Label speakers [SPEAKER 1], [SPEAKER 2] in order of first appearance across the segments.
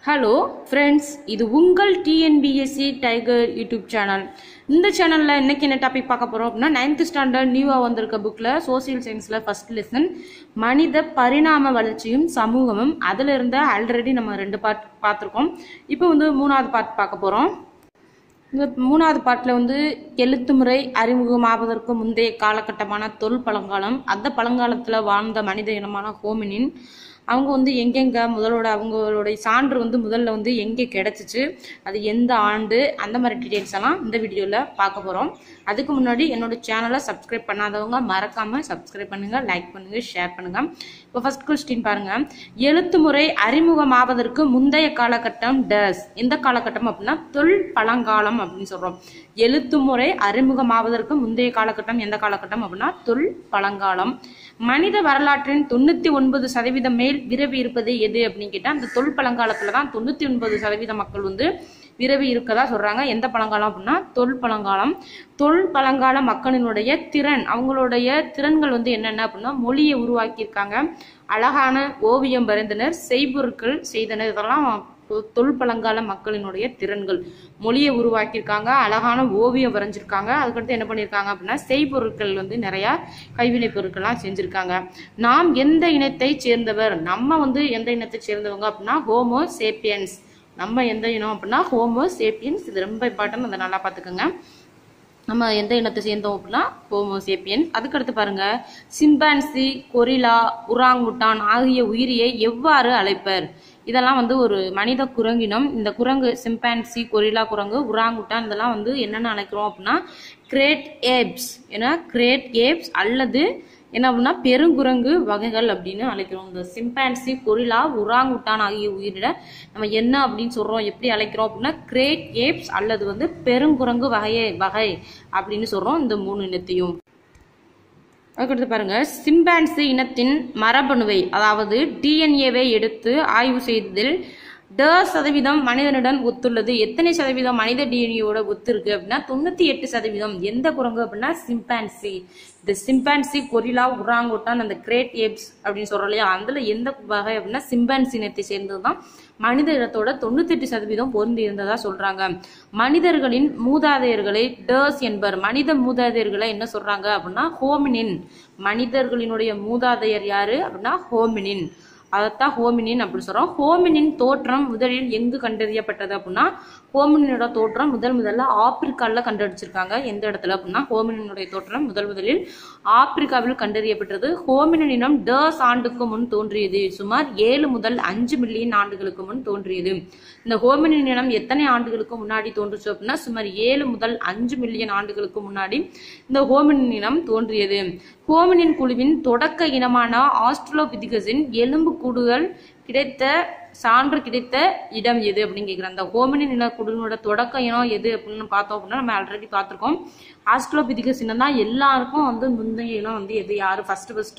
[SPEAKER 1] hello friends இது உங்கள் TNPSC tiger YouTube channel இந்த சேனலில் இன்னைக்கு என்ன டாபிக் பார்க்க போகிறோம் அப்படின்னா நைன்த் ஸ்டாண்டர்ட் நியூவாக வந்திருக்க புக்கில் சோசியல் சயின்ஸில் ஃபர்ஸ்ட் லெசன் மனித பரிணாம வளர்ச்சியும் சமூகமும் அதில் இருந்த ஆல்ரெடி நம்ம ரெண்டு பார்ட் பார்த்துருக்கோம் இப்போ வந்து மூணாவது பார்ட் பார்க்க போகிறோம் இந்த மூணாவது பாட்டில் வந்து எழுத்து முறை அறிமுகமாவதற்கு முந்தைய காலகட்டமான தொல் பழங்காலம் அந்த பழங்காலத்தில் வாழ்ந்த மனித இனமான ஹோமினின் அவங்க வந்து எங்கெங்க முதலோட அவங்களுடைய சான்று வந்து முதல்ல வந்து எங்கே கிடைச்சிச்சு அது எந்த ஆண்டு அந்த மாதிரி டீட்டெயில்ஸ் எல்லாம் இந்த வீடியோவில் பார்க்க போகிறோம் அதுக்கு முன்னாடி என்னோட சேனலை சப்ஸ்கிரைப் பண்ணாதவங்க மறக்காமல் சப்ஸ்கிரைப் பண்ணுங்கள் லைக் பண்ணுங்கள் ஷேர் பண்ணுங்கள் இப்போ ஃபர்ஸ்ட் கொஸ்டின் பாருங்கள் எழுத்து முறை அறிமுகமாவதற்கு முந்தைய காலகட்டம் டஸ் எந்த காலகட்டம் அப்படின்னா தொல் பழங்காலம் அப்படின்னு சொல்கிறோம் எழுத்து முறை அறிமுகமாவதற்கு முந்தைய காலகட்டம் எந்த காலகட்டம் அப்படின்னா தொல் பழங்காலம் மனித வரலாற்றின் தொண்ணூத்தி ஒன்பது சதவீதம் மேல் விரவி இருப்பது எது அப்படின்னு கேட்டா அந்த தொல் பழங்காலத்துல தான் தொண்ணூத்தி ஒன்பது சதவீத மக்கள் வந்து விரவி இருக்கதா சொல்றாங்க எந்த பழங்காலம் அப்படின்னா தொல் பழங்காலம் தொல் பழங்கால மக்களினுடைய திறன் அவங்களுடைய திறன்கள் வந்து என்னென்ன அப்படின்னா மொழியை உருவாக்கியிருக்காங்க அழகான ஓவியம் வரைந்தனர் செய்பொருட்கள் செய்தனர் இதெல்லாம் தொ- தொல் பழங்கால மக்களினுடைய திறன்கள் மொழியை உருவாக்கியிருக்காங்க அழகான ஓவியம் வரைஞ்சிருக்காங்க அதுக்கடுத்து என்ன பண்ணியிருக்காங்க அப்படின்னா செய்பொருட்கள் வந்து நிறைய கைவினைப் பொருட்கள்லாம் செஞ்சிருக்காங்க நாம் எந்த இனத்தை சேர்ந்தவர் நம்ம வந்து எந்த இனத்தை சேர்ந்தவங்க அப்படின்னா ஹோமோ சேப்பியன்ஸ் நம்ம எந்த இனம் அப்படின்னா ஹோமோ சேப்பியன்ஸ் இது ரொம்ப இம்பார்ட்டன்ட் அதை நல்லா பார்த்துக்கோங்க நம்ம எந்த இனத்தை சேர்ந்தோம் அப்படின்னா ஹோமோசேப்பியன் அதுக்கடுத்து பாருங்க சிம்பான்சி கொரிலா உராங்குட்டான் ஆகிய உயிரியை எவ்வாறு அழைப்பர் இதெல்லாம் வந்து ஒரு மனித குரங்கினம் இந்த குரங்கு சிம்பான்சி கொரிலா குரங்கு உராங்குட்டான் இதெல்லாம் வந்து என்னென்ன அழைக்கிறோம் அப்படின்னா கிரேட் ஏப்ஸ் ஏன்னா கிரேட் ஏப்ஸ் அல்லது என்ன அப்படின்னா பெருங்குரங்கு வகைகள் அப்படின்னு அழைக்கிறோம் இந்த சிம்பான்சி கொரிலா உராங்குட்டான் ஆகிய உயிரிட நம்ம என்ன அப்படின்னு சொல்றோம் எப்படி அழைக்கிறோம் அப்படின்னா கிரேட் ஏப்ஸ் அல்லது வந்து பெருங்குரங்கு வகையை வகை அப்படின்னு சொல்றோம் இந்த மூணு இனத்தையும் அதுக்கடுத்து பாருங்க சிம்பான்சி இனத்தின் மரபணுவை அதாவது டிஎன்ஏவை எடுத்து ஆய்வு செய்ததில் ட சதவீதம் மனிதனுடன் ஒத்துள்ளது எத்தனை சதவீதம் மனித டிஎன்ஏவோட ஒத்து இருக்கு அப்படின்னா தொண்ணூத்தி எட்டு சதவீதம் எந்த குரங்கு அப்படின்னா சிம்பான்சி இந்த சிம்பான்சி கொரிலா உராங்குட்டான் அந்த கிரேட் ஏப்ஸ் அப்படின்னு சொல்றோம் இல்லையா அதுல எந்த வகை அப்படின்னா சிம்பான்சி இனத்தை சேர்ந்ததுதான் மனித இனத்தோட தொண்ணூத்தெட்டு சதவீதம் பொருந்தி இருந்ததா சொல்றாங்க மனிதர்களின் மூதாதையர்களை டர்ஸ் என்பர் மனித மூதாதையர்களை என்ன சொல்றாங்க அப்படின்னா ஹோமினின் மனிதர்களினுடைய மூதாதையர் யாரு அப்படின்னா ஹோமினின் அதைத்தான் ஹோமினின் அப்படின்னு சொல்றோம் ஹோமினின் தோற்றம் முதலில் எங்கு கண்டறியப்பட்டது அப்படின்னா ஹோமினினோட தோற்றம் முதல் முதல்ல ஆப்பிரிக்கால கண்டுபிடிச்சிருக்காங்க எந்த இடத்துல அப்படின்னா ஹோமினினுடைய தோற்றம் முதல் முதலில் ஆப்பிரிக்காவில் கண்டறியப்பட்டது ஹோமினின் இனம் டர்ஸ் ஆண்டுக்கு முன் தோன்றியது சுமார் ஏழு முதல் அஞ்சு மில்லியன் ஆண்டுகளுக்கு முன் தோன்றியது இந்த ஹோமினின் இனம் எத்தனை ஆண்டுகளுக்கு முன்னாடி தோன்றுச்சு அப்படின்னா சுமார் ஏழு முதல் அஞ்சு மில்லியன் ஆண்டுகளுக்கு முன்னாடி இந்த ஹோமினின் இனம் தோன்றியது ஹோமினின் குழுவின் தொடக்க இனமான ஆஸ்ட்ரலோபிதிகஸின் எலும்பு கூடுகள் கிடைத்த சான்று கிடைத்த இடம் எது அப்படின்னு கேட்குறேன் அந்த ஹோமினின் இன குழுவினோட தொடக்க இனம் எது அப்படின்னு பார்த்தோம் அப்படின்னா நம்ம ஆல்ரெடி பார்த்துருக்கோம் ஆஸ்ட்ரலோபிதிகஸ் இனம் தான் எல்லாருக்கும் வந்து முந்தைய இனம் வந்து எது யாரு ஃபர்ஸ்ட் ஃபர்ஸ்ட்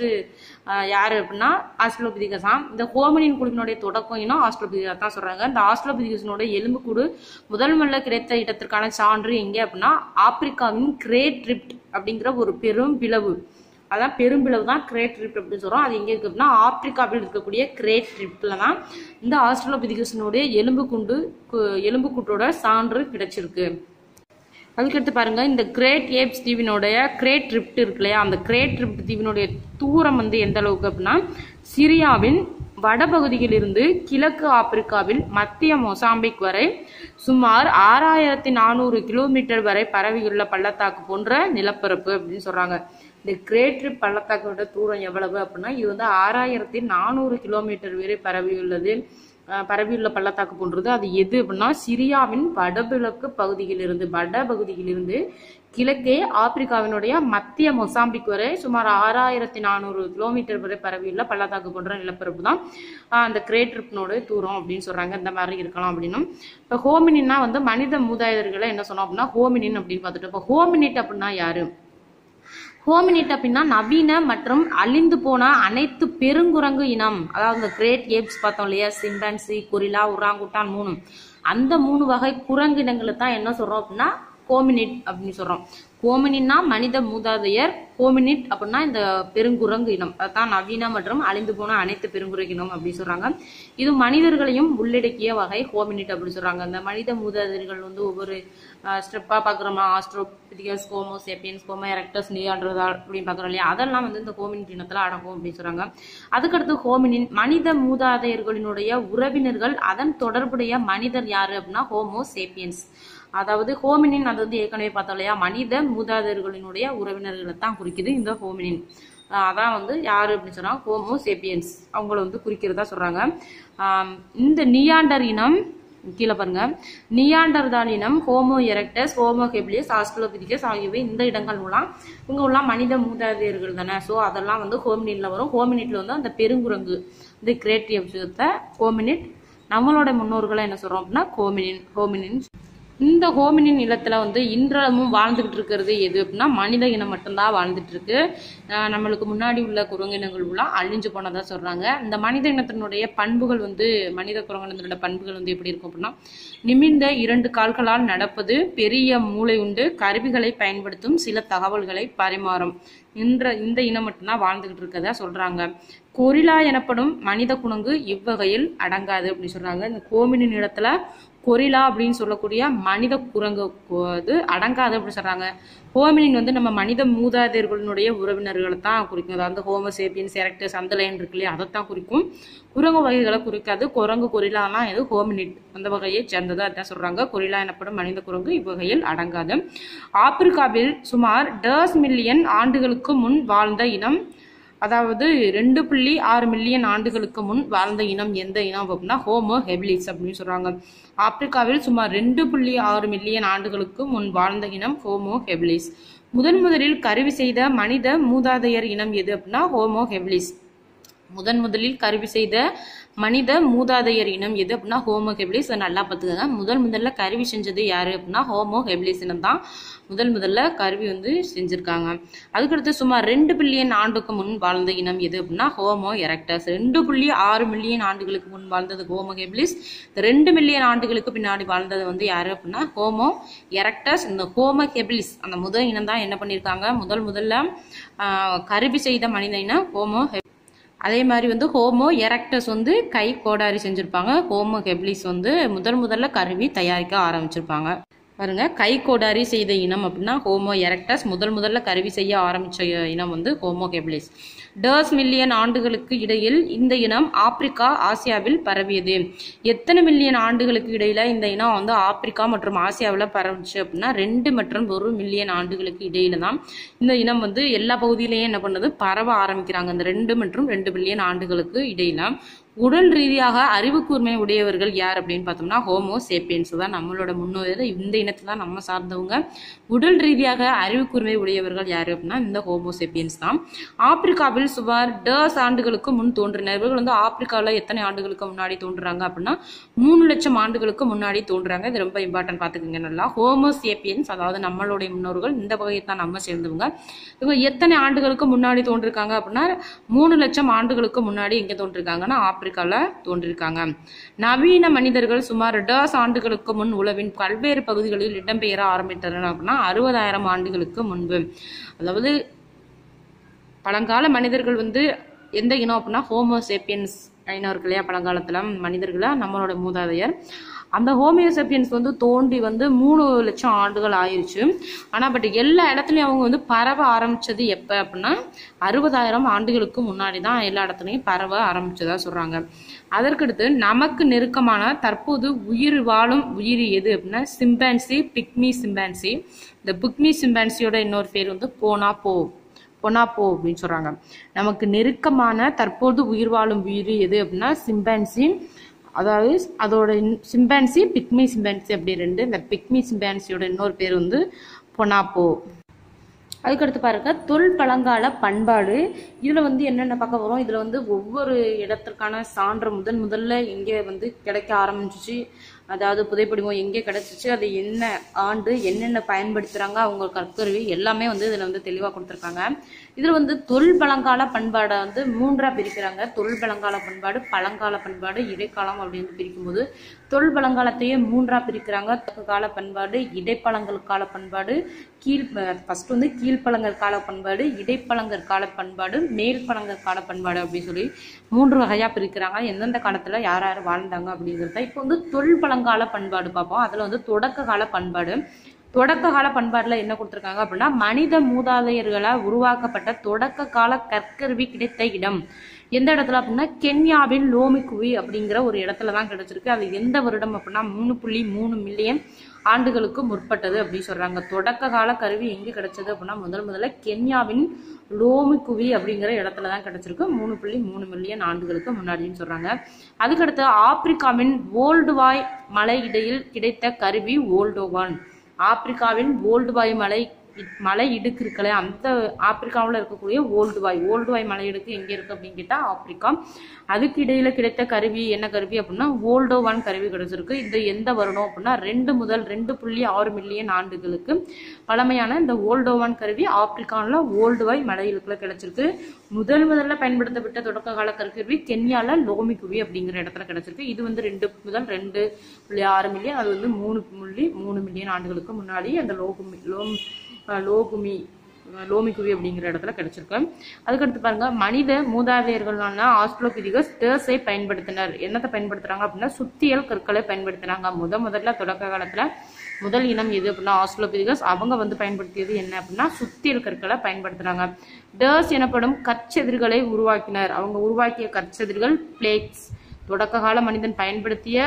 [SPEAKER 1] யாரு அப்படின்னா ஆஸ்ட்ரலோபிதிகஸ் தான் இந்த ஹோமினின் குழுவினுடைய தொடக்கம் இனம் ஆஸ்ட்ரலோபிதிகஸ் தான் சொல்றாங்க இந்த ஆஸ்ட்ரலோபிதிகஸினோட எலும்புக்கூடு முதல் முதல்ல கிடைத்த இடத்திற்கான சான்று எங்கே அப்படின்னா ஆப்பிரிக்காவின் கிரேட் ரிப்ட் அப்படிங்கிற ஒரு பெரும் பிளவு அதான் பெரும்பிளவு தான் கிரேட் ரிப்ட் அப்படின்னு சொல்றோம் அது எங்க இருக்கு அப்படின்னா ஆப்பிரிக்காவில் இருக்கக்கூடிய கிரேட் ரிப்ட்ல தான் இந்த ஆஸ்ட்ரலோபிதிகஸினுடைய எலும்பு குண்டு கு- எலும்பு கூட்டோட சான்று கிடைச்சிருக்கு அதுக்கடுத்து பாருங்க இந்த கிரேட் ஏப்ஸ் தீவினுடைய கிரேட் ரிப்ட் இருக்கு இல்லையா அந்த கிரேட் ரிப்ட் தீவினுடைய தூரம் வந்து எந்த அளவுக்கு அப்படின்னா சிரியாவின் வடபகுதியிலிருந்து கிழக்கு ஆப்பிரிக்காவில் மத்திய மொசாம்பிக் வரை சுமார் ஆறாயிரத்தி நானூறு கிலோமீட்டர் வரை பரவியுள்ள பள்ளத்தாக்கு போன்ற நிலப்பரப்பு அப்படின்னு சொல்றாங்க இந்த கிரேட் ரிப் பள்ளத்தாக்கோட தூரம் எவ்வளவு அப்படின்னா இது வந்து ஆறாயிரத்தி நானூறு கிலோமீட்டர் வரை பரவியுள்ளது அஹ் பரவியுள்ள பள்ளத்தாக்கு போன்றது அது எது அப்படின்னா சிரியாவின் வடகிழக்கு பகுதியிலிருந்து வட பகுதியிலிருந்து கிழக்கே ஆப்பிரிக்காவினுடைய மத்திய மொசாம்பிக் வரை சுமார் ஆறாயிரத்தி நானூறு கிலோமீட்டர் வரை பரவியுள்ள பள்ளத்தாக்கு போன்ற நிலப்பரப்பு தான் அஹ் அந்த கிரேட் ரிப்னோட தூரம் அப்படின்னு சொல்றாங்க இந்த மாதிரி இருக்கலாம் அப்படின்னும் இப்போ ஹோமினின்னா வந்து மனித மூதாதையர்களை என்ன சொன்னோம் அப்படின்னா ஹோமினின் அப்படின்னு பார்த்துட்டு இப்போ ஹோமினிட் அப்படின்னா யாரு ஹோமினிட் அப்படின்னா நவீன மற்றும் அழிந்து போன அனைத்து பெருங்குரங்கு இனம் அதாவது இந்த கிரேட் ஏப்ஸ் பார்த்தோம் இல்லையா சிம்பான்சி கொரிலா உராங்குட்டான் மூணு அந்த மூணு வகை குரங்கு இனங்களை தான் என்ன சொல்றோம் அப்படின்னா ஹோமினிட் அப்படின்னு சொல்றோம் ஹோமினின்னா மனித மூதாதையர் ஹோமினிட் அப்படின்னா இந்த பெருங்குரங்கு இனம் அதான் நவீன மற்றும் அழிந்து போன அனைத்து பெருங்குரங்கு இனம் அப்படின்னு சொல்றாங்க இது மனிதர்களையும் உள்ளடக்கிய வகை ஹோமினிட் அப்படின்னு சொல்றாங்க இந்த மனித மூதாதையர்கள் வந்து ஒவ்வொரு ஸ்டெப்பா பாக்குறோமா Australopithecus Homo sapiens Homo erectus Neanderthal அப்படின்னு பாக்குறோம் இல்லையா அதெல்லாம் வந்து இந்த ஹோமினிட் இனத்துல அடங்கும் அப்படின்னு சொல்றாங்க அதுக்கடுத்து ஹோமினின் மனித மூதாதையர்களினுடைய உறவினர்கள் அதன் தொடர்புடைய மனிதர் யாரு அப்படின்னா ஹோமோ சேப்பியன்ஸ் அதாவது ஹோமினின் அது வந்து ஏற்கனவே பார்த்தோம் இல்லையா மனித மூதாதையர்களினுடைய உறவினர்களை தான் குறிக்குது இந்த ஹோமினின் ஆஹ் அதான் வந்து யாரு அப்படின்னு சொன்னா ஹோமோ சேப்பியன்ஸ் அவங்கள வந்து குறிக்கிறதா சொல்றாங்க ஆம், இந்த நியாண்டர் இனம் கீழே பாருங்க நியாண்டர்தால் இனம் Homo erectus Homo habilis Australopithecus ஆகியவை இந்த இடங்கள் மூலம் இவங்க எல்லாம் மனித மூதாதையர்கள் தானே ஸோ அதெல்லாம் வந்து ஹோமினிட்ல வரும் ஹோமினிட்ல வந்து அந்த பெருங்குரங்கு இந்த கிரேட்டிவ் விஷயத்தை ஹோமினிட் நம்மளோட முன்னோர்களை என்ன சொல்றோம் அப்படின்னா ஹோமினின் ஹோமினின் இந்த ஹோமினின் நிலத்துல வந்து இன்றளவும் வாழ்ந்துகிட்டு இருக்கிறது எது அப்படின்னா மனித இனம் மட்டும்தான் வாழ்ந்துட்டு இருக்கு ஆஹ் நம்மளுக்கு முன்னாடி உள்ள குரங்கினங்கள் எல்லாம் அழிஞ்சு போனதா சொல்றாங்க இந்த மனித இனத்தினுடைய பண்புகள் வந்து மனித குரங்கினத்தினோட பண்புகள் வந்து எப்படி இருக்கும் அப்படின்னா நிமிர்ந்த இரண்டு கால்களால் நடப்பது பெரிய மூளை உண்டு கருவிகளை பயன்படுத்தும் சில தகவல்களை பரிமாறும் இன்ற இந்த இனம் மட்டும்தான் வாழ்ந்துகிட்டு இருக்கதா சொல்றாங்க கொரிலா எனப்படும் மனித குணங்கு இவ்வகையில் அடங்காது அப்படின்னு சொல்றாங்க இந்த கோமினின் இடத்துல கொரிலா அப்படின்னு சொல்லக்கூடிய மனித குரங்கு கொ- இது அடங்காது அப்படின்னு சொல்றாங்க ஹோமினின் வந்து நம்ம மனித மூதாதையர்களினுடைய உறவினர்களை தான் குறிக்கும் அதாவது ஹோமோசேப்பியன் செரக்டஸ் அந்த லைன் இருக்கு இல்லையா அதைத்தான் குறிக்கும் குரங்கு வகைகளை குறிக்காது குரங்கு கொரிலாலாம் எது ஹோமினிட் அந்த வகையை சேர்ந்ததா அதான் சொல்றாங்க கொரிலா எனப்படும் மனித குரங்கு இவ்வகையில் அடங்காது ஆப்பிரிக்காவில் சுமார் டர்ஸ் மில்லியன் ஆண்டுகளுக்கு முன் வாழ்ந்த இனம் அதாவது ரெண்டு புள்ளி ஆறு மில்லியன் ஆண்டுகளுக்கு முன் வாழ்ந்த இனம் எந்த இனம் அப்படின்னா ஹோமோ ஹெபிலிஸ் அப்படின்னு சொல்றாங்க ஆப்பிரிக்காவில் சுமார் ரெண்டு புள்ளி ஆறு மில்லியன் ஆண்டுகளுக்கு முன் வாழ்ந்த இனம் ஹோமோ ஹெபிலிஸ் முதன் முதலில் கருவி செய்த மனித மூதாதையர் இனம் எது அப்படின்னா ஹோமோ ஹெபிலிஸ் முதன் முதலில் கருவி செய்த மனித மூதாதையர் இனம் எது அப்படின்னா ஹோமோ ஹெபிலிஸ் அதை நல்லா பார்த்துக்கோங்க முதல் முதல்ல கருவி செஞ்சது யாரு அப்படின்னா ஹோமோ ஹெபிலிஸ் இனம் தான் முதல் முதல்ல கருவி வந்து செஞ்சிருக்காங்க அதுக்கடுத்து சுமார் ரெண்டு பில்லியன் ஆண்டுக்கு முன் வாழ்ந்த இனம் எது அப்படின்னா ஹோமோ எரக்டஸ் ரெண்டு புள்ளி ஆறு மில்லியன் ஆண்டுகளுக்கு முன் வாழ்ந்தது ஹோமோ ஹெபிலிஸ் ரெண்டு மில்லியன் ஆண்டுகளுக்கு பின்னாடி வாழ்ந்தது வந்து யாரு அப்படின்னா ஹோமோ எரக்டஸ் இந்த ஹோமோ ஹெபிலிஸ் அந்த முதல் இனம் தான் என்ன பண்ணியிருக்காங்க முதல் முதல்ல ஆஹ், கருவி செய்த மனித இனம் ஹோமோ ஹெப் அதே மாதிரி வந்து ஹோமோ எரக்டஸ் வந்து கை கோடாரி செஞ்சிருப்பாங்க ஹோமோ ஹெப்லிஸ் வந்து முதல் முதல்ல கருவி தயாரிக்க ஆரம்பிச்சிருப்பாங்க பாருங்க கை கோடாரி செய்த இனம் அப்படின்னா ஹோமோ எரக்டஸ் முதல் முதல்ல கருவி செய்ய ஆரம்பிச்ச இனம் வந்து ஹோமோ ஹெப்லிஸ் டர்ஸ் மில்லியன் ஆண்டுகளுக்கு இடையில் இந்த இனம் ஆப்பிரிக்கா ஆசியாவில் பரவியது எத்தனை மில்லியன் ஆண்டுகளுக்கு இடையில இந்த இனம் வந்து ஆப்பிரிக்கா மற்றும் ஆசியாவில் பரவுச்சு அப்படின்னா ரெண்டு மற்றும் ஒரு மில்லியன் ஆண்டுகளுக்கு இடையில தான் இந்த இனம் வந்து எல்லா பகுதியிலையும் என்ன பண்ணுது பரவ ஆரம்பிக்கிறாங்க இந்த ரெண்டு மற்றும் ரெண்டு பில்லியன் ஆண்டுகளுக்கு இடையில உடல் ரீதியாக அறிவு கூர்மை உடையவர்கள் யார் அப்படின்னு பார்த்தோம்னா ஹோமோ சேப்பியன்ஸ் தான் நம்மளோட முன்னோர் இந்த இனத்தை தான் நம்ம சார்ந்தவங்க உடல் ரீதியாக அறிவு கூர்மை உடையவர்கள் யார் அப்படின்னா இந்த ஹோமோ சேப்பியன்ஸ் தான் ஆப்பிரிக்காவில் சுமார் டர்ஸ் ஆண்டுகளுக்கு முன் தோன்றினர் இவர்கள் வந்து ஆப்பிரிக்காவில் எத்தனை ஆண்டுகளுக்கு முன்னாடி தோன்றுறாங்க அப்படின்னா மூணு லட்சம் ஆண்டுகளுக்கு முன்னாடி தோன்றுறாங்க இது ரொம்ப இம்பார்ட்டன்ட் பார்த்துக்கோங்க நல்லா ஹோமோ சேப்பியன்ஸ் அதாவது நம்மளுடைய முன்னோர்கள் இந்த வகையை தான் நம்ம சேர்ந்தவங்க இவங்க எத்தனை ஆண்டுகளுக்கு முன்னாடி தோன்றிருக்காங்க அப்படின்னா மூணு லட்சம் ஆண்டுகளுக்கு முன்னாடி எங்க தோன்றிருக்காங்கன்னா ஆப்பிரிக்கால தோன்றிருக்காங்க நவீன மனிதர்கள் சுமார் டர்ஸ் ஆண்டுகளுக்கு முன் உலவின் பல்வேறு பகுதிகளில் இடம்பெயர ஆரம்பித்தனர் அப்படின்னா அறுபதாயிரம் ஆண்டுகளுக்கு முன்பு அதாவது பழங்கால மனிதர்கள் வந்து எந்த இனம் அப்படின்னா ஹோமோசேப்பியன்ஸ் இனம் இருக்கு இல்லையா பழங்காலத்துல மனிதர்களா நம்மளோட மூதாதையர் அந்த ஹோமியோசேப்பியன்ஸ் வந்து தோண்டி வந்து மூணு லட்சம் ஆண்டுகள் ஆயிருச்சு ஆனா பட் எல்லா இடத்துலயும் அவங்க வந்து பரவ ஆரம்பிச்சது எப்ப அப்படின்னா அறுபதாயிரம் ஆண்டுகளுக்கு முன்னாடி தான் எல்லா இடத்துலயும் பரவ ஆரம்பிச்சதா சொல்றாங்க அதற்கடுத்து நமக்கு நெருக்கமான தற்போது உயிர் வாழும் உயிரி எது அப்படின்னா சிம்பான்சி பிக்மி சிம்பான்சி இந்த பிக்மி சிம்பான்சியோட இன்னொரு பேர் வந்து போனா போ பொனாப்போ அப்படின்னு சொல்றாங்க நமக்கு நெருக்கமான தற்போது உயிர் வாழும் உயிர் எது அப்படின்னா சிம்பான்சி அதாவது அதோட சிம்பான்சி பிக்மி சிம்பான்சி அப்படி ரெண்டு இந்த பிக்மி சிம்பான்சியோட இன்னொரு பேர் வந்து பொனாப்போ அதுக்கடுத்து பாருங்க தொல் பழங்கால பண்பாடு இதுல வந்து என்னென்ன பார்க்க போறோம் இதுல வந்து ஒவ்வொரு இடத்திற்கான சான்று முதன் முதல்ல எங்கே வந்து கிடைக்க ஆரம்பிச்சிச்சு அதாவது புதைப்படிவம் எங்கே கிடைச்சிச்சு அது என்ன ஆண்டு என்னென்ன பயன்படுத்துறாங்க அவங்க கற்கருவி எல்லாமே வந்து இதுல வந்து தெளிவா கொடுத்துருக்காங்க இதுல வந்து தொல் பழங்கால பண்பாடை வந்து மூன்றா பிரிக்கிறாங்க தொல் பழங்கால பண்பாடு பழங்கால பண்பாடு இடைக்காலம் அப்படின்னு பிரிக்கும்போது தொல் பழங்காலத்தையே மூன்றா பிரிக்கிறாங்க தொடக்க கால பண்பாடு இடைப்பழங்கல் கால பண்பாடு கீழ் ஃபர்ஸ்ட் வந்து கீழ்ப்பழங்கல் கால பண்பாடு இடைப்பழங்கல் கால பண்பாடு மேல் பழங்கல் கால பண்பாடு அப்படின்னு சொல்லி மூன்று வகையா பிரிக்கிறாங்க எந்தெந்த காலத்துல யார் யார் வாழ்ந்தாங்க அப்படிங்கிறத இப்போ வந்து தொல் பழங்கால பண்பாடு பார்ப்போம் அதுல வந்து தொடக்க கால பண்பாடு தொடக்க கால பண்பாடுல என்ன கொடுத்திருக்காங்க அப்படின்னா மனித மூதாதையர்களால் உருவாக்கப்பட்ட தொடக்க கால கற்கருவி கிடைத்த இடம் எந்த இடத்துல அப்படின்னா கென்யாவின் லோமிக்குவி அப்படிங்கிற ஒரு இடத்துல தான் கிடைச்சிருக்கு அது எந்த வருடம் அப்படின்னா மூணு புள்ளி மூணு மில்லியன் ஆண்டுகளுக்கு முற்பட்டது அப்படின்னு சொல்றாங்க தொடக்க கால கருவி எங்க கிடைச்சது அப்படின்னா முதல் முதல்ல கென்யாவின் லோமிக்குவி அப்படிங்கிற இடத்துல தான் கிடைச்சிருக்கு மூணு புள்ளி மூணு மில்லியன் ஆண்டுகளுக்கு முன்னாடின்னு சொல்றாங்க அதுக்கடுத்து ஆப்பிரிக்காவின் ஓல்டுவாய் மலை இடையில் கிடைத்த கருவி ஓல்டோவான் ஆப்பிரிக்காவின் ஓல்டுவாய் மலை மலை இடுக்கு இருக்கல அந்த ஆப்பிரிக்காவில் இருக்கக்கூடிய ஓல்டுவாய் ஓல்டுவாய் மலை இடுக்கு எங்கே இருக்கு அப்படின்னு கேட்டால் ஆப்பிரிக்கா அதுக்கு இடையில கிடைத்த கருவி என்ன கருவி அப்படின்னா ஓல்டோவான் கருவி கிடைச்சிருக்கு இது எந்த வருடம் அப்படின்னா ரெண்டு முதல் ரெண்டு புள்ளி ஆறு மில்லியன் ஆண்டுகளுக்கு பழமையான இந்த ஓல்டோவான் கருவி ஆப்பிரிக்காவில் ஓல்டுவாய் மலை இடுக்குல கிடைச்சிருக்கு முதல் முதல்ல பயன்படுத்தப்பட்ட தொடக்க கால கருவி கென்யால லோமிகுவி அப்படிங்கிற இடத்துல கிடைச்சிருக்கு இது வந்து ரெண்டு முதல் ரெண்டு புள்ளி ஆறு மில்லியன் அது வந்து மூணு புள்ளி மூணு மில்லியன் ஆண்டுகளுக்கு முன்னாடி அந்த லோகுமி லோம் அஹ் லோகுமி அஹ் லோமிகுவி அப்படிங்கிற இடத்துல கிடைச்சிருக்கு அதுக்கடுத்து பாருங்க மனித மூதாதையர்களான ஆஸ்ட்ரோபிதிகஸ் டேர்ஸை பயன்படுத்தினர் என்னத்தை பயன்படுத்துறாங்க அப்படின்னா சுத்தியல் கற்களை பயன்படுத்தினாங்க முத முதல்ல தொடக்க காலத்துல முதல் இனம் எது அப்படின்னா ஆஸ்ட்ரோபிதிகஸ் அவங்க வந்து பயன்படுத்தியது என்ன அப்படின்னா சுத்தியல் கற்களை பயன்படுத்துறாங்க டேர்ஸ் எனப்படும் கற்செதிர்களை உருவாக்கினர் அவங்க உருவாக்கிய கற்செதிர்கள் பிளேக்ஸ் தொடக்க கால மனிதன் பயன்படுத்திய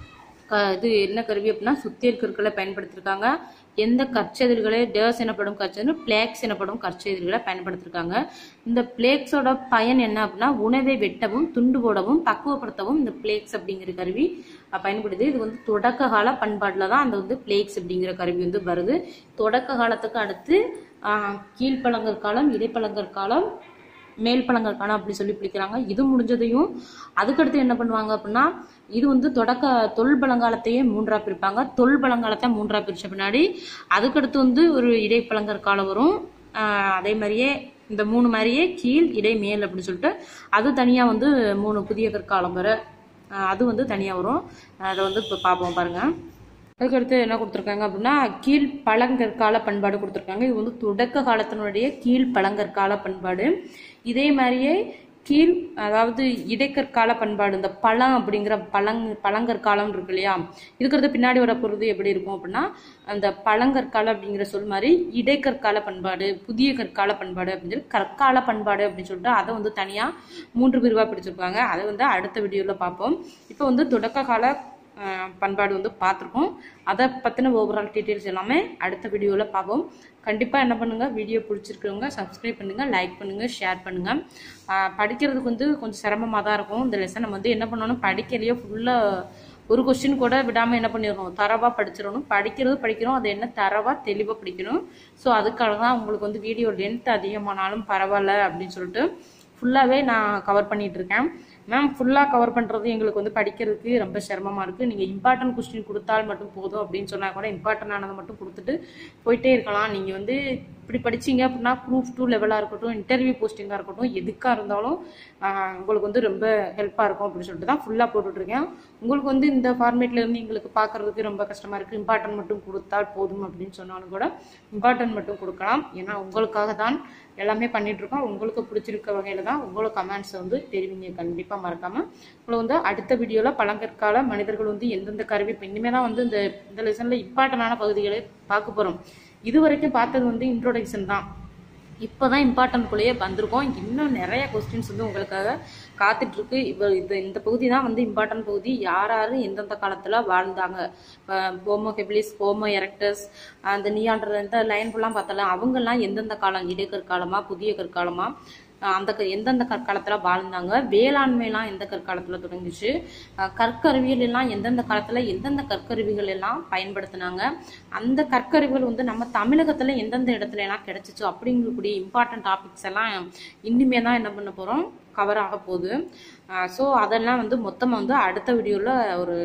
[SPEAKER 1] க- இது என்ன கருவி அப்படின்னா சுத்தியல் கற்களை பயன்படுத்தியிருக்காங்க எந்த கற்செதிர்களை டேர்ஸ் எனப்படும் கற்செதிர் பிளேக்ஸ் எனப்படும் கற்செதிர்களை பயன்படுத்தியிருக்காங்க இந்த பிளேக்ஸோட பயன் என்ன அப்படின்னா உணவை வெட்டவும் துண்டு போடவும் பக்குவப்படுத்தவும் இந்த பிளேக்ஸ் அப்படிங்கிற கருவி அஹ், பயன்படுது இது வந்து தொடக்க கால பண்பாட்டில் தான் அந்த வந்து பிளேக்ஸ் அப்படிங்கிற கருவி வந்து வருது தொடக்க காலத்துக்கு அடுத்து ஆஹ், கீழ்ப்பழங்கல் காலம் இடைப்பழங்கல் காலம் மேல் பழங்கள் காண அப்படி சொல்லி பிடிக்கிறாங்க இது முடிஞ்சதையும் அதுக்கடுத்து என்ன பண்ணுவாங்க அப்படின்னா இது வந்து தொடக்க தொல் பழங்காலத்தையே மூன்றா பிரிப்பாங்க தொல் பழங்காலத்தை மூன்றா பிரிச்ச பின்னாடி அதுக்கடுத்து வந்து ஒரு இடைப்பழங்கற் காலம் வரும் ஆஹ் அதே மாதிரியே இந்த மூணு மாதிரியே கீழ் இடை மேல் அப்படின்னு சொல்லிட்டு அது தனியா வந்து மூணு புதிய கற்காலம் வர ஆஹ் அது வந்து தனியா வரும் அதை வந்து இப்போ பார்ப்போம் பாருங்க அதுக்கடுத்து என்ன கொடுத்துருக்காங்க அப்படின்னா கீழ் பழங்கற்கால பண்பாடு கொடுத்துருக்காங்க இது வந்து தொடக்க காலத்தினுடைய கீழ் பழங்கற்கால பண்பாடு இதே மாதிரியே கீழ் அதாவது இடைக்கற்கால பண்பாடு இந்த பழம் அப்படிங்கிற பழங் பழங்கற்காலம் இருக்கு இல்லையா இருக்கிறது பின்னாடி வர பொருது எப்படி இருக்கும் அப்படின்னா அந்த பழங்கற்கால அப்படிங்கிற சொல் மாதிரி இடைக்கற்கால பண்பாடு புதிய கற்கால பண்பாடு அப்படின்னு சொல்லி கற்கால பண்பாடு அப்படின்னு சொல்லிட்டு அதை வந்து தனியாக மூன்று பிரிவாக பிடிச்சிருக்காங்க அதை வந்து அடுத்த வீடியோவில் பார்ப்போம் இப்போ வந்து தொடக்க கால அஹ் பண்பாடு வந்து பார்த்துருக்கோம் அதை பற்றின ஓவரால் டீட்டெயில்ஸ் எல்லாமே அடுத்த வீடியோவில் பார்ப்போம் கண்டிப்பாக என்ன பண்ணுங்கள் வீடியோ பிடிச்சிருக்கிறவங்க சப்ஸ்கிரைப் பண்ணுங்கள் லைக் பண்ணுங்கள் ஷேர் பண்ணுங்கள் படிக்கிறதுக்கு வந்து கொஞ்சம் சிரமமாக தான் இருக்கும் இந்த லெசன் நம்ம வந்து என்ன பண்ணணும் படிக்கலையோ ஃபுல்லாக ஒரு கொஸ்டின் கூட விடாமல் என்ன பண்ணிடணும் தரவாக படிச்சிடணும் படிக்கிறது படிக்கிறோம் அது என்ன தரவாக தெளிவாக படிக்கணும் ஸோ அதுக்காக தான் உங்களுக்கு வந்து வீடியோ லென்த் அதிகமானாலும் பரவாயில்ல அப்படின்னு சொல்லிட்டு ஃபுல்லாகவே நான் கவர் பண்ணிட்டு இருக்கேன் மேம் ஃபுல்லாக கவர் பண்ணுறது எங்களுக்கு வந்து படிக்கிறதுக்கு ரொம்ப சிரமமாக இருக்குது நீங்கள் இம்பார்ட்டன்ட் கொஸ்டின் கொடுத்தால் மட்டும் போதும் அப்படின்னு சொன்னால் கூட இம்பார்ட்டன்ட் ஆனதை மட்டும் கொடுத்துட்டு போயிட்டே இருக்கலாம் நீங்கள் வந்து இப்படி படிச்சீங்க அப்படின்னா ப்ரூஃப் டூ லெவலாக இருக்கட்டும் இன்டர்வியூ போஸ்டிங்காக இருக்கட்டும் எதுக்காக இருந்தாலும் ஆஹ், உங்களுக்கு வந்து ரொம்ப ஹெல்ப்பாக இருக்கும் அப்படின்னு சொல்லிட்டு தான் ஃபுல்லாக போட்டுட்ருக்கேன் உங்களுக்கு வந்து இந்த ஃபார்மேட்ல இருந்து எங்களுக்கு பார்க்கறதுக்கு ரொம்ப கஷ்டமாக இருக்குது இம்பார்ட்டன்ட் மட்டும் கொடுத்தால் போதும் அப்படின்னு சொன்னாலும் கூட இம்பார்ட்டன்ட் மட்டும் கொடுக்கலாம் ஏன்னா உங்களுக்காக தான் எல்லாமே பண்ணிட்டு இருக்கோம் உங்களுக்கு பிடிச்சிருக்க வகையில தான் உங்களோட கமெண்ட்ஸை வந்து தெரிவிங்க கண்டிப்பா மறக்காம உங்களை வந்து அடுத்த வீடியோல பழங்கற்கால மனிதர்கள் வந்து எந்தெந்த கருவி இப்ப இனிமே தான் வந்து இந்த இந்த லெசன்ல இம்பார்ட்டன்டான பகுதிகளை பார்க்க போறோம் இது வரைக்கும் பார்த்தது வந்து இன்ட்ரோடக்ஷன் தான் இப்போதான் இம்பார்ட்டன்ட் குள்ளேயே வந்திருக்கோம் இன்னும் நிறைய கொஸ்டின்ஸ் வந்து உங்களுக்காக காத்துட்டு இருக்கு இப்போ இது இந்த பகுதி தான் வந்து இம்பார்ட்டன்ட் பகுதி யார் யாரு எந்தெந்த காலத்துல வாழ்ந்தாங்க ஹோமோ ஹெபிலிஸ் ஹோமோ எரக்டஸ் அந்த நியாண்டர் இந்த லைன் ஃபுல்லாம் பார்த்தலாம் அவங்கெல்லாம் எந்தெந்த காலம் இடைக்கற்காலமா புதிய கற்காலமா அஹ் அந்த க- எந்தெந்த கற்காலத்துல வாழ்ந்தாங்க வேளாண்மைலாம் எந்த கற்காலத்துல தொடங்குச்சு அஹ் கற்கருவியல் எல்லாம் எந்தெந்த காலத்துல எந்தெந்த கற்கருவிகள் எல்லாம் பயன்படுத்தினாங்க அந்த கற்கருவிகள் வந்து நம்ம தமிழகத்துல எந்தெந்த இடத்துல எல்லாம் கிடைச்சிச்சு அப்படிங்கக்கூடிய இம்பார்ட்டன்ட் டாபிக்ஸ் எல்லாம் இனிமே தான் என்ன பண்ண போறோம் கவர் ஆக போகுது ஸோ அதெல்லாம் வந்து மொத்தமாக வந்து அடுத்த வீடியோவில் ஒரு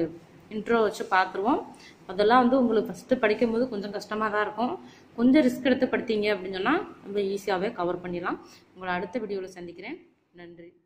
[SPEAKER 1] இன்ட்ரோ வச்சு பார்த்துருவோம் அதெல்லாம் வந்து உங்களுக்கு ஃபஸ்ட்டு படிக்கும்போது கொஞ்சம் கஷ்டமாக தான் இருக்கும் கொஞ்சம் ரிஸ்க் எடுத்து படித்தீங்க அப்படின்னு சொன்னால் ரொம்ப ஈஸியாகவே கவர் பண்ணிடலாம் உங்களை அடுத்த வீடியோவில் சந்திக்கிறேன் நன்றி